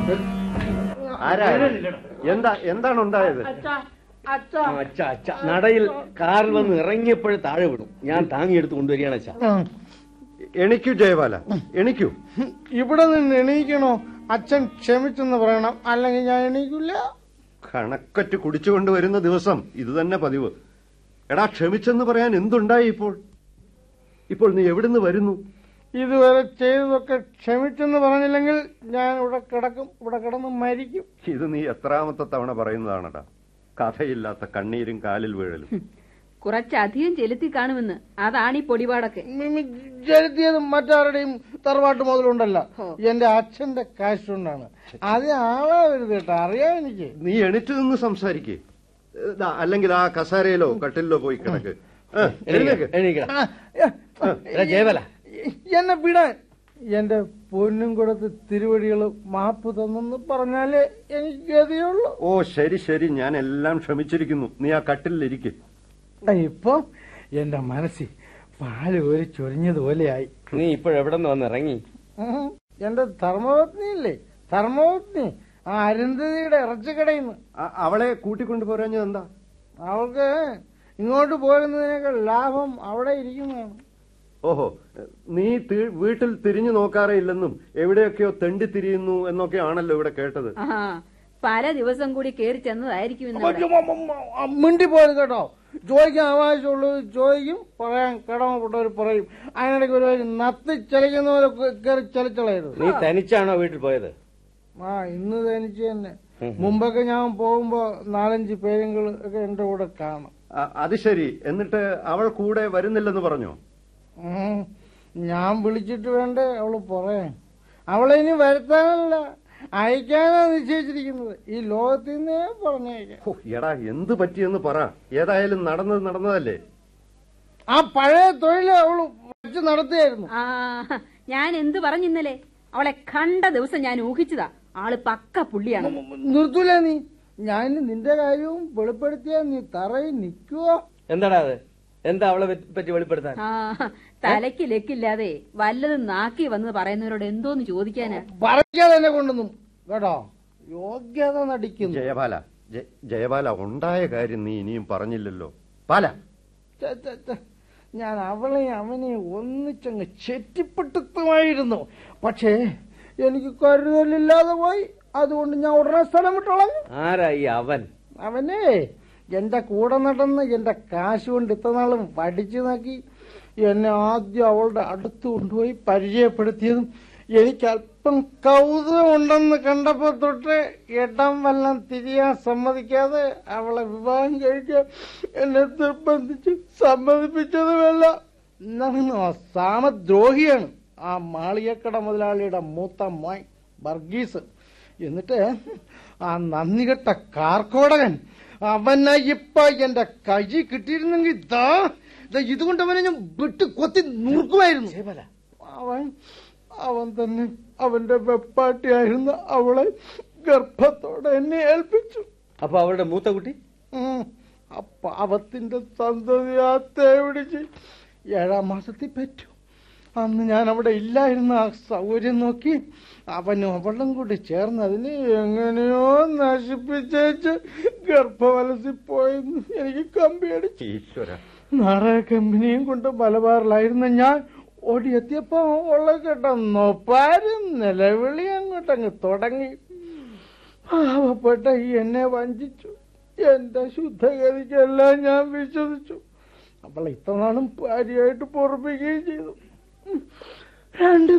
ആരാ എന്താ എന്താണ് ഉണ്ടായത് അച്ഛാ അച്ഛ അച്ഛ അച്ഛ നടയിൽ കാറിൽ വന്ന് ഇറങ്ങിയപ്പോഴേ താഴെ വിടും ഞാൻ താങ്ങിയെടുത്ത് കൊണ്ടുവരികയാണ് അച്ഛ എണിക്കൂ ജയബാല എണിക്കൂ ഇവിടെ നിന്ന് എണീക്കണോ അച്ഛൻ ക്ഷമിച്ചെന്ന് പറയണം അല്ലെങ്കിൽ ഞാൻ എണീക്കില്ല കണക്കറ്റ് കുടിച്ചുകൊണ്ട് വരുന്ന ദിവസം ഇത് തന്നെ പതിവ് എടാ ക്ഷമിച്ചെന്ന് പറയാൻ എന്തുണ്ടായി ഇപ്പോൾ ഇപ്പോൾ നീ എവിടുന്ന് വരുന്നു ഇതുവരെ ചെയ്തതൊക്കെ ക്ഷമിച്ചെന്ന് പറഞ്ഞില്ലെങ്കിൽ ഞാൻ ഇവിടെ കിടക്കും ഇവിടെ കിടന്ന് മരിക്കും ഇത് നീ എത്രാമത്തെ തവണ പറയുന്നതാണടാ കഥയില്ലാത്ത കണ്ണീരും കാലിൽ വീഴലും കുറച്ചധികം ചെലുത്തി കാണുമെന്ന് അതാണ് ഈ പൊടിപാടൊക്കെ മിമി ചെലുത്തിയത് മറ്റാരുടെയും തറവാട്ട് മുതലുണ്ടല്ലോ ഹോ. എന്റെ അച്ഛന്റെ കാശ് കൊണ്ടാണ് അത് ആളാവരുത് കേട്ടോ അറിയാം എനിക്ക് നീ എണിറ്റ് നിന്ന് സംസാരിക്കേ അല്ലെങ്കിൽ ആ കസാരയിലോ കട്ടിലിലോ പോയി കിടക്ക് ആ, എഴുന്നേക്ക്. എണീക്കട ആ, ഏ, ജയബല എന്നെ വിടാൻ എന്റെ പൊന്നും കൊടുത്ത് തിരുവടികൾ മാപ്പ് തന്നെന്ന് പറഞ്ഞാലേ എനിക്ക് ഗതിയുള്ളൂ ഓ ശരി ശരി ഞാൻ എല്ലാം ക്ഷമിച്ചിരിക്കുന്നു നീ ആ കട്ടിലിരിക്കെ ഇപ്പൊ എന്റെ മനസ്സിൽ പാല് ഒരു ചൊരിഞ്ഞതുപോലെയായി നീ ഇപ്പോഴെവിടെ നിന്ന് വന്ന് ഇറങ്ങി ഉം. എന്റെ ധർമ്മപത്നിയില്ലേ ധർമ്മപത്നി ആ അരുന്ധതിയുടെ ഇറച്ചിക്കടയിൽ നിന്ന് അവളെ കൂട്ടിക്കൊണ്ടു പോരാഞ്ഞത് എന്താ അവൾക്ക് ഇങ്ങോട്ട് പോരുന്നതിനേക്കാൾ ലാഭം അവിടെ ഇരിക്കുന്നതാണ് ഓഹോ നീ തി- വീട്ടിൽ തിരിഞ്ഞു നോക്കാറേ ഇല്ലെന്നും എവിടെയൊക്കെയോ തെണ്ടി തിരിയുന്നു എന്നൊക്കെ ആണല്ലോ ഇവിടെ കേട്ടത് ആ പല ദിവസം കൂടി കേറി ചെന്നതായിരിക്കും ഇന്നവിടെ മിണ്ടി പോയത് കേട്ടോ ചോദിക്കാൻ ആവശ്യമുള്ളത് ചോദിക്കും പറയാൻ കടമപ്പെട്ടവർ പറയും അതിനിടയ്ക്ക് ഒരു നത്തി ചലിക്കുന്ന പോലെ കയറി ചലിച്ചളയരുത് നീ തനിച്ചാണോ വീട്ടിൽ പോയത് ആ ഇന്ന് തനിച്ച് തന്നെ മുമ്പൊക്കെ ഞാൻ പോകുമ്പോ നാലഞ്ച് പേരുകൾ ഒക്കെ എന്റെ കൂടെ കാണും അ- അത് ശരി എന്നിട്ട് അവൾ കൂടെ വരുന്നില്ലെന്ന് പറഞ്ഞോ ഉം. ഞാൻ വിളിച്ചിട്ട് വേണ്ടേ അവള് പറയാൻ അവളെ ഇനി വരുത്താനല്ല അയക്കാനാ നിശ്ചയിച്ചിരിക്കുന്നത് ഈ ലോകത്തിൽ നിന്നേ പറഞ്ഞയക്കാൻ ഹോ, എടാ എന്ത് പറ്റിയെന്ന് പറ ഏതായാലും നടന്നത് നടന്നതല്ലേ ആ പഴയ തൊഴിൽ അവള് വച്ച് നടത്തിയായിരുന്നു ആ ഞാൻ എന്ത് പറഞ്ഞിന്നലെ അവളെ കണ്ട ദിവസം ഞാൻ ഊഹിച്ചതാ ആള് പക്ക പുള്ളിയാണ് നിർത്തൂല നീ ഞാൻ നിന്റെ കാര്യവും വെളിപ്പെടുത്തിയാ നീ തറയിൽ നിൽക്കുവോ എന്താടാ അത് എന്താ അവളെ പറ്റി- പറ്റി വെളിപ്പെടുത്താൻ ആ തലയ്ക്ക് ലെക്കില്ലാതെ വല്ലതും നാക്കി വന്ന് പറയുന്നവരോട് എന്തോന്ന് ചോദിക്കാനാ പറയാതെ എന്നെ കൊണ്ടൊന്നും കേട്ടോ യോഗ്യത നടിക്കുന്നു ജയബാല ജയ- ജയബാല ഉണ്ടായ കാര്യം നീ ഇനിയും പറഞ്ഞില്ലല്ലോ പാല ഛെ, ഛെ, ഛെ. ഞാൻ അവളെ അവനെ ഒന്നിച്ചങ്ങ് ചെറ്റിപ്പെടുത്തുമായിരുന്നു പക്ഷേ എനിക്ക് കരുതലില്ലാതെ പോയി അതുകൊണ്ട് ഞാൻ ഉടനെ സ്ഥലം വിട്ടോളാം ആരാ ഈ അവൻ അവനെ എന്റെ കൂടെ നടന്ന് എന്റെ കാശ് കൊണ്ട് ഇത്രനാളും പഠിച്ചു നോക്കി എന്നെ ആദ്യം അവളുടെ അടുത്ത് കൊണ്ടുപോയി പരിചയപ്പെടുത്തിയതും എനിക്ക് അല്പം കൗതുകമുണ്ടെന്ന് കണ്ടപ്പോ തൊട്ട് ഇടം വല്ലം തിരിയാൻ സമ്മതിക്കാതെ അവളെ വിവാഹം കഴിക്കാൻ എന്നെ നിർബന്ധിച്ച് സമ്മതിപ്പിച്ചതുമല്ല എന്നാണ് ആ സാമദ്രോഹിയാണ് ആ മാളികക്കട മുതലാളിയുടെ മൂത്ത മോൻ വർഗീസ് എന്നിട്ട് ആ നന്ദികെട്ട കാർക്കോടകൻ അവനെ ഇപ്പൊ എന്റെ കൈ കിട്ടിയിരുന്നെങ്കിൽ ഇതാ ദാ ഇതുകൊണ്ട് അവനെ ഞാൻ വിട്ട് കൊത്തി നുറുക്കുമായിരുന്നു ജയബല അവൻ അവൻ തന്നെ അവന്റെ വെപ്പാട്ടിയായിരുന്ന അവളെ ഗർഭത്തോടെ എന്നെ ഏൽപ്പിച്ചു അപ്പൊ അവളുടെ മൂത്ത കുട്ടി ഉം. ആ പാവത്തിന്റെ സന്തതി ആ തേവിടിച്ച് ഏഴാം മാസത്തിൽ പറ്റു അന്ന് ഞാൻ അവിടെ ഇല്ലായിരുന്ന ആ സൗകര്യം നോക്കി അവനും അവളും കൂടി ചേർന്ന് അതിനെ എങ്ങനെയോ നശിപ്പിച്ചേച്ച് ഗർഭവലസി പോയെന്ന് എനിക്ക് കമ്പിയടിച്ചു ഈശ്വര നാടക കമ്പനിയും കൊണ്ട് മലബാറിലായിരുന്ന ഞാൻ ഓടിയെത്തിയപ്പോ ഉള്ള കേട്ട നൊപ്പാരും നിലവിളി അങ്ങോട്ടങ്ങ് തുടങ്ങി പാവപ്പെട്ട ഈ എന്നെ വഞ്ചിച്ചു എന്റെ ശുദ്ധഗതിക്കെല്ലാം ഞാൻ വിശ്വസിച്ചു അവളെ ഇത്ര നാളും ഭാര്യയായിട്ട് പൊറപ്പിക്കുകയും ചെയ്തു ഉം. രണ്ട്